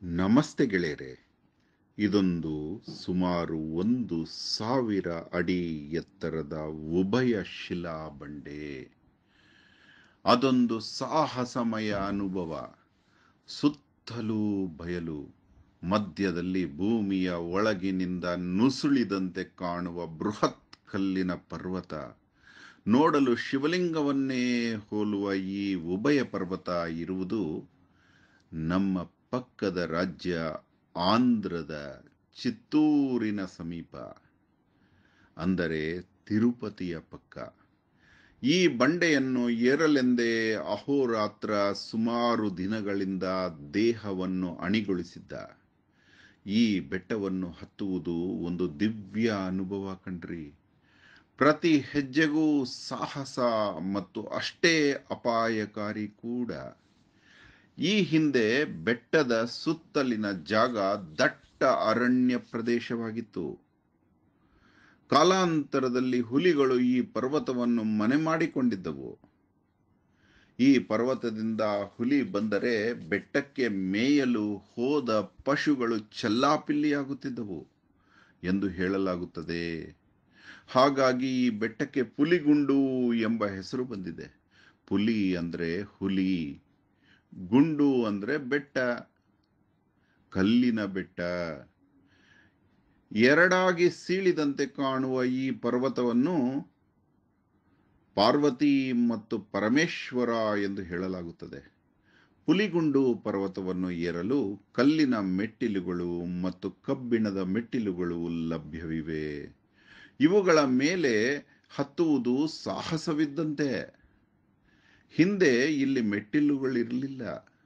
ನಮಸ್ತೆ ಗೆಳೆಯರೆ ಇದೊಂದು ಸುಮಾರು ಒಂದು ಸಾವಿರ ಅಡಿ ಎತ್ತರದ ಉಭಯ ಶಿಲಾ ಬಂಡೆ ಅದೊಂದು ಸಾಹಸಮಯ ಅನುಭವ ಸುತ್ತಲೂ ಬಯಲು ಮಧ್ಯದಲ್ಲಿ ಭೂಮಿಯ ಒಳಗಿನಿಂದ ನುಸುಳಿದಂತೆ ಕಾಣುವ ಬೃಹತ್ ಕಲ್ಲಿನ ಪರ್ವತ ನೋಡಲು ಶಿವಲಿಂಗವನ್ನೇ ಹೋಲುವ ಈ ಉಭಯ ಪರ್ವತ ಇರುವುದು ನಮ್ಮ ಪಕ್ಕದ ರಾಜ್ಯ ಆಂಧ್ರದ ಚಿತ್ತೂರಿನ ಸಮೀಪ ಅಂದರೆ ತಿರುಪತಿಯ ಪಕ್ಕ ಈ ಬಂಡೆಯನ್ನು ಏರಲೆಂದೇ ಅಹೋರಾತ್ರ ಸುಮಾರು ದಿನಗಳಿಂದ ದೇಹವನ್ನು ಅಣಿಗೊಳಿಸಿದ್ದ ಈ ಬೆಟ್ಟವನ್ನು ಹತ್ತುವುದು ಒಂದು ದಿವ್ಯ ಅನುಭವ ಕಣ್ರಿ ಪ್ರತಿ ಹೆಜ್ಜೆಗೂ ಸಾಹಸ ಮತ್ತು ಅಷ್ಟೇ ಅಪಾಯಕಾರಿ ಕೂಡ ಈ ಹಿಂದೆ ಬೆಟ್ಟದ ಸುತ್ತಲಿನ ಜಾಗ ದಟ್ಟ ಅರಣ್ಯ ಪ್ರದೇಶವಾಗಿತ್ತು ಕಾಲಾಂತರದಲ್ಲಿ ಹುಲಿಗಳು ಈ ಪರ್ವತವನ್ನು ಮನೆ ಮಾಡಿಕೊಂಡಿದ್ದವು ಈ ಪರ್ವತದಿಂದ ಹುಲಿ ಬಂದರೆ ಬೆಟ್ಟಕ್ಕೆ ಮೇಯಲು ಹೋದ ಪಶುಗಳು ಚೆಲ್ಲಾಪಿಲ್ಲಿಯಾಗುತ್ತಿದ್ದವು ಎಂದು ಹೇಳಲಾಗುತ್ತದೆ ಹಾಗಾಗಿ ಈ ಬೆಟ್ಟಕ್ಕೆ ಪುಲಿಗುಂಡು ಎಂಬ ಹೆಸರು ಬಂದಿದೆ ಪುಲಿ ಅಂದರೆ ಹುಲಿ ಗುಂಡು ಅಂದರೆ ಬೆಟ್ಟ ಕಲ್ಲಿನ ಬೆಟ್ಟ ಎರಡಾಗಿ ಸೀಳಿದಂತೆ ಕಾಣುವ ಈ ಪರ್ವತವನ್ನು ಪಾರ್ವತಿ ಮತ್ತು ಪರಮೇಶ್ವರ ಎಂದು ಹೇಳಲಾಗುತ್ತದೆ ಪುಲಿಗುಂಡು ಪರ್ವತವನ್ನು ಏರಲು ಕಲ್ಲಿನ ಮೆಟ್ಟಿಲುಗಳು ಮತ್ತು ಕಬ್ಬಿಣದ ಮೆಟ್ಟಿಲುಗಳು ಲಭ್ಯವಿವೆ ಇವುಗಳ ಮೇಲೆ ಹತ್ತುವುದು ಸಾಹಸವಿದ್ದಂತೆ ಹಿಂದೆ ಇಲ್ಲಿ ಮೆಟ್ಟಿಲುಗಳಿರಲಿಲ್ಲ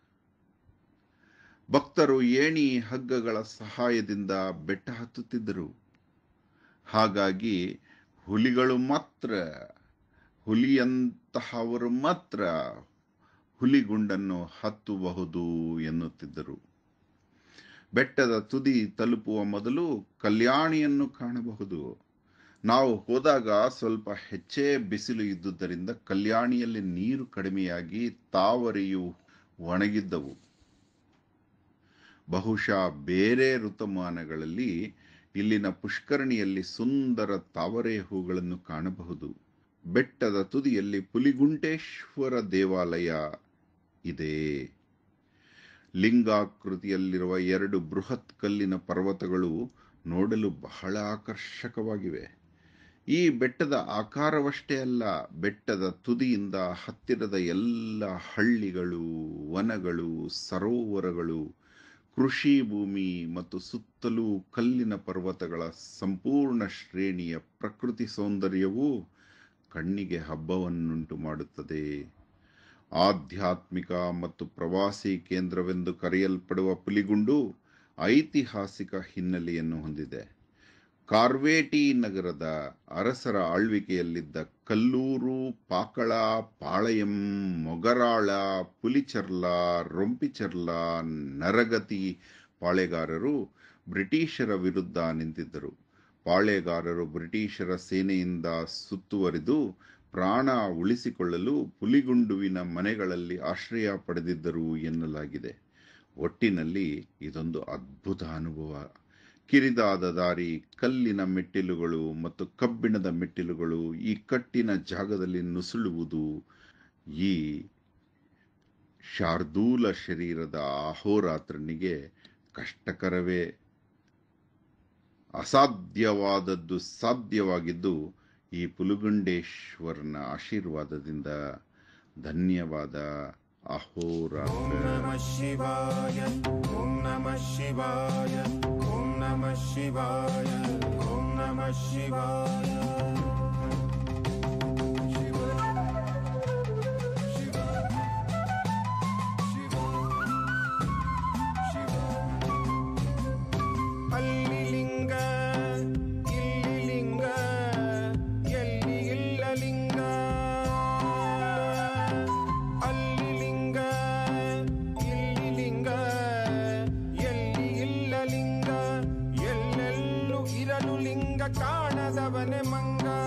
ಭಕ್ತರು ಏಣಿ ಹಗ್ಗಗಳ ಸಹಾಯದಿಂದ ಬೆಟ್ಟ ಹತ್ತುತ್ತಿದ್ದರು ಹಾಗಾಗಿ ಹುಲಿಗಳು ಮಾತ್ರ ಹುಲಿಯಂತಹವರು ಮಾತ್ರ ಹುಲಿಗುಂಡನ್ನು ಹತ್ತಬಹುದು ಎನ್ನುತ್ತಿದ್ದರು ಬೆಟ್ಟದ ತುದಿ ತಲುಪುವ ಮೊದಲು ಕಲ್ಯಾಣಿಯನ್ನು ಕಾಣಬಹುದು ನಾವು ಹೋದಾಗ ಸ್ವಲ್ಪ ಹೆಚ್ಚೇ ಬಿಸಿಲು ಇದ್ದುದರಿಂದ ಕಲ್ಯಾಣಿಯಲ್ಲಿ ನೀರು ಕಡಿಮೆಯಾಗಿ ತಾವರೆಯು ಒಣಗಿದ್ದವು ಬಹುಶಃ ಬೇರೆ ಋತುಮಾನಗಳಲ್ಲಿ ಇಲ್ಲಿನ ಪುಷ್ಕರಣಿಯಲ್ಲಿ ಸುಂದರ ತಾವರೆ ಹೂಗಳನ್ನು ಕಾಣಬಹುದು ಬೆಟ್ಟದ ತುದಿಯಲ್ಲಿ ಪುಲಿಗುಂಟೇಶ್ವರ ದೇವಾಲಯ ಇದೆ ಲಿಂಗಾಕೃತಿಯಲ್ಲಿರುವ ಎರಡು ಬೃಹತ್ ಕಲ್ಲಿನ ಪರ್ವತಗಳು ನೋಡಲು ಬಹಳ ಆಕರ್ಷಕವಾಗಿವೆ ಈ ಬೆಟ್ಟದ ಆಕಾರವಷ್ಟೇ ಅಲ್ಲ ಬೆಟ್ಟದ ತುದಿಯಿಂದ ಹತ್ತಿರದ ಎಲ್ಲ ಹಳ್ಳಿಗಳು ವನಗಳು ಸರೋವರಗಳು ಕೃಷಿ ಭೂಮಿ ಮತ್ತು ಸುತ್ತಲೂ ಕಲ್ಲಿನ ಪರ್ವತಗಳ ಸಂಪೂರ್ಣ ಶ್ರೇಣಿಯ ಪ್ರಕೃತಿ ಸೌಂದರ್ಯವು ಕಣ್ಣಿಗೆ ಹಬ್ಬವನ್ನುಂಟು ಮಾಡುತ್ತದೆ ಆಧ್ಯಾತ್ಮಿಕ ಮತ್ತು ಪ್ರವಾಸಿ ಕೇಂದ್ರವೆಂದು ಕರೆಯಲ್ಪಡುವ ಪುಲಿಗುಂಡು ಐತಿಹಾಸಿಕ ಹಿನ್ನೆಲೆಯನ್ನು ಹೊಂದಿದೆ ಕಾರ್ವೇಟಿ ನಗರದ ಅರಸರ ಆಳ್ವಿಕೆಯಲ್ಲಿದ್ದ ಕಲ್ಲೂರು ಪಾಕಳ ಪಾಳಯಂ ಮೊಗರಾಳ ಪುಲಿಚರ್ಲ ರೊಂಪಿಚರ್ಲ ನರಗತಿ ಪಾಳೆಗಾರರು ಬ್ರಿಟಿಷರ ವಿರುದ್ಧ ನಿಂತಿದ್ದರು ಪಾಳೆಗಾರರು ಬ್ರಿಟಿಷರ ಸೇನೆಯಿಂದ ಸುತ್ತುವರಿದು ಪ್ರಾಣ ಉಳಿಸಿಕೊಳ್ಳಲು ಪುಲಿಗುಂಡುವಿನ ಮನೆಗಳಲ್ಲಿ ಆಶ್ರಯ ಪಡೆದಿದ್ದರು ಎನ್ನಲಾಗಿದೆ ಒಟ್ಟಿನಲ್ಲಿ ಇದೊಂದು ಅದ್ಭುತ ಅನುಭವ ಕಿರಿದಾದ ದಾರಿ ಕಲ್ಲಿನ ಮೆಟ್ಟಿಲುಗಳು ಮತ್ತು ಕಬ್ಬಿಣದ ಮೆಟ್ಟಿಲುಗಳು ಈ ಕಟ್ಟಿನ ಜಾಗದಲ್ಲಿ ನುಸುಳುವುದು ಈ ಶಾರ್ದೂಲ ಶರೀರದ ಅಹೋರಾತ್ರನಿಗೆ ಕಷ್ಟಕರವೇ ಅಸಾಧ್ಯವಾದದ್ದು ಸಾಧ್ಯವಾಗಿದ್ದು ಈ ಪುಲುಗುಂಡೇಶ್ವರನ ಆಶೀರ್ವಾದದಿಂದ ಧನ್ಯವಾದ ಅಹೋರಾತ್ರ नमः शिवाय ॐ नमः शिवाय ॐ नमः शिवाय ॐ नमः शिवाय ಅಲ್ಲಿ ಲಿಂಗ ಇಲ್ಲಿ ಲಿಂಗ ಎಲ್ಲಿ ಇಲ್ಲ ಲಿಂಗ ಅಲ್ಲಿ ಲಿಂಗ ಇಲ್ಲಿ ಲಿಂಗ ಎಲ್ಲಿ ಇಲ್ಲ ಲಿಂಗ ಎಲ್ಲೆಲ್ಲೂ ಇರಲು ಲಿಂಗ ಕಾಣದವನೆ ಮಂಗ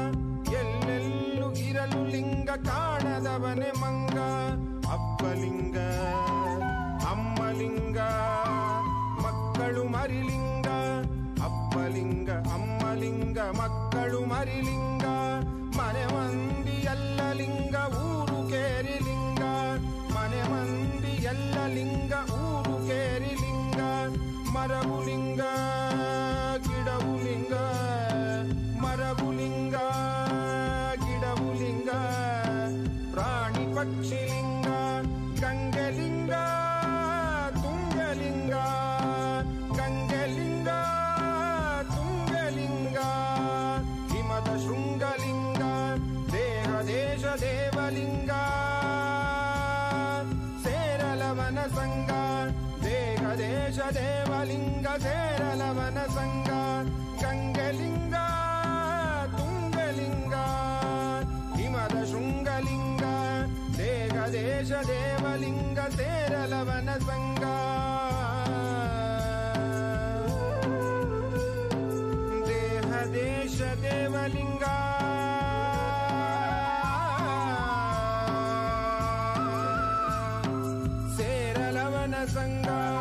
ಹರಿಲಿಂಗ ಮನೆ ಮಂದಿ ಎಲ್ಲ ಲಿಂಗ ಊರು ಕೇರಿ ಲಿಂಗ ಮನೆ ಮಂದಿ ಎಲ್ಲ ಲಿಂಗ ಊರು ಕೇರಿ ಲಿಂಗ ಮರವು ಲಿಂಗ ಗಿಡವು ಲಿಂಗ ಮರವು ಲಿಂಗ ಗಿಡವು ಲಿಂಗ ಪ್ರಾಣಿ ಪಕ್ಷಿ ಲಿಂಗ ಗಂಗೆಲಿಂಗ ತುಂಗಲಿಂಗ ಗಂಗೆಲಿಂಗ ತುಂಗಲಿಂಗ ಹಿಮದ ಶೃಂಗಲಿಂಗ ದೇಹ ದೇಶ ದೇವಲಿಂಗ ಸೇರಲವನ ಸಂಗ ದೇಹ ದೇಶ ದೇವಲಿಂಗ ಸೇರಲವನ ಸಂಗ ಗಂಗೆಲಿಂಗ ತುಂಗಲಿಂಗ ಹಿಮದ ಶೃಂಗಲಿಂಗ ದೇಹ ದೇಶ ದೇವಲಿಂಗ ಸೇರಲವನ ಸಂಗ ದೇಹ ದೇಶ ದೇವಲಿಂಗ ಸೇರಲವನ ಸಂಗ